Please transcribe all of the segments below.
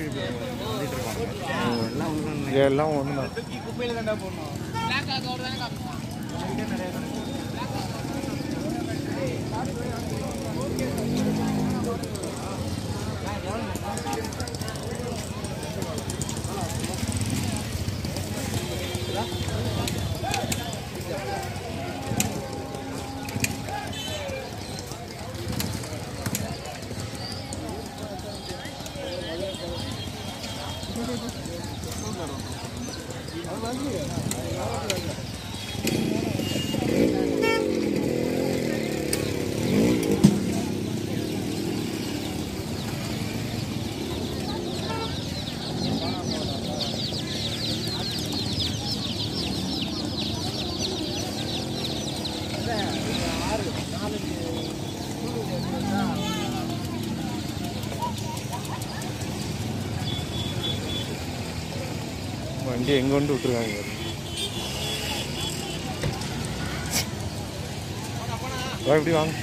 வந்துட்டு இருப்பாங்க எல்லாம் ஒன்று எல்லாம் ஒன்று தான் குப்பையில் தாண்டா போடணும் வண்டி எங்கே கொண்டு விட்டுருக்காங்க வா, இப்படி வாங்க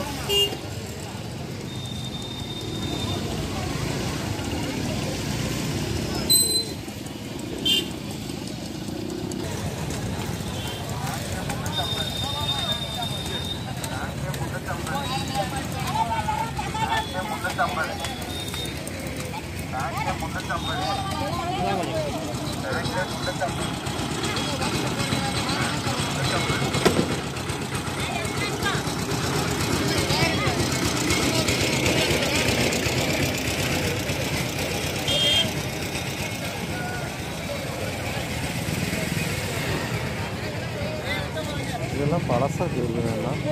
இதெல்லாம் பழசா இருக்குதுங்க எல்லாம்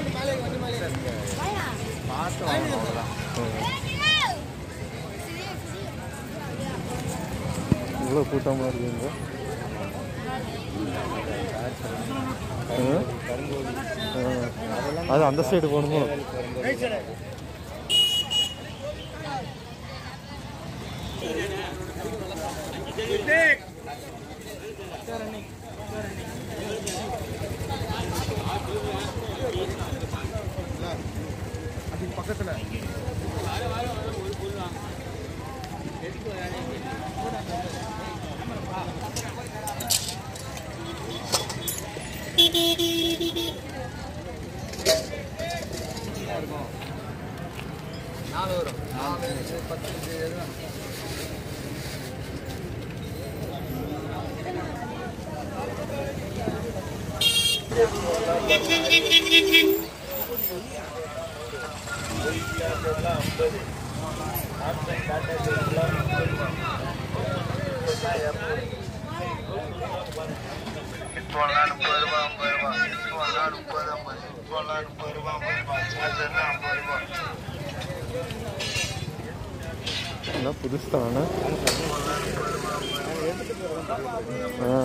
பார்த்து வாங்கணும் அவ்வளோதான் இவ்வளோ கூட்டமாக இருக்குங்க ஆ? ஆ. அது அந்த சைடு போகணுமோ அதுக்கு பக்கத்தில் நாலு வரும் நாலு பத்து எழுபது இப்போலாம் முப்பது ரூபா ஐம்பது ரூபா இப்போலாம் முப்பது ஐம்பது இப்போலாம் முப்பது ரூபா ஐம்பது ரூபா சார்ஜர்னா ஐம்பது ரூபா எல்லாம் புதுசு தானே ஆ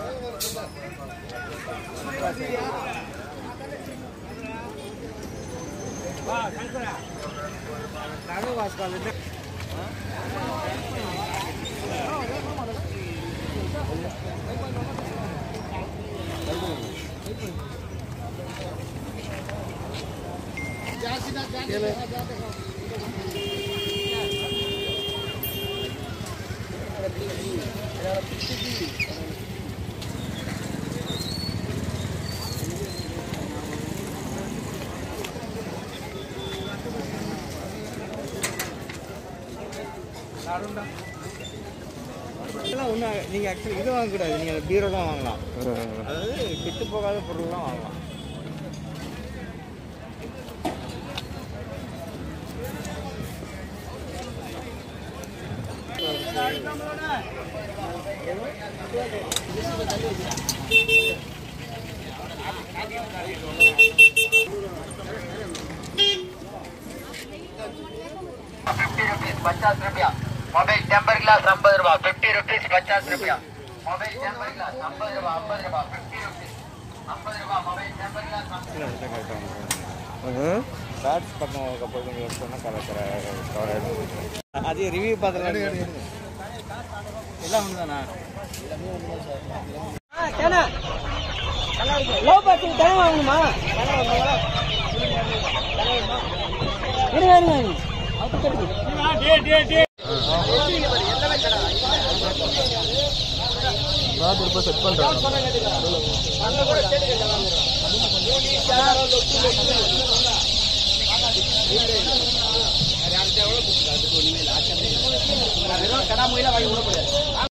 இதெல்லாம் ஒன்றும் நீங்கள் ஆக்சுவலி இது வாங்கக்கூடாது நீங்கள் பீரோ தான் வாங்கலாம் ஆ. அதாவது விட்டு போகாத பொருள்லாம் வாங்கலாம் फिफ्टी रुपीज पचास रुपया मोबाइल टेम्पर ग्लास ஐம்பது ரூபா फिफ्टी रुपीज पचास रुपया मोबाइल टेम्पर ग्लास ஐம்பது ரூபா ஐம்பது ரூபா फिफ्टी रुपीज ஐம்பது ரூபா मोबाइल टेम्पर ग्लास ஆ. பேட்ஸ் பக்கம் கப்பல் கொஞ்சம் எடுத்தோம்னா கலக்கிற கவர் ஆகிடும் அது ரிவ்யூ பார்த்துலாம் எல்லாம் ஒன்று தானா லோ பார்த்து தரம் வாங்கணுமா இருங்க இருங்க அது கிடைக்கும் நான் திரும்ப செட் பண்ணுறேன்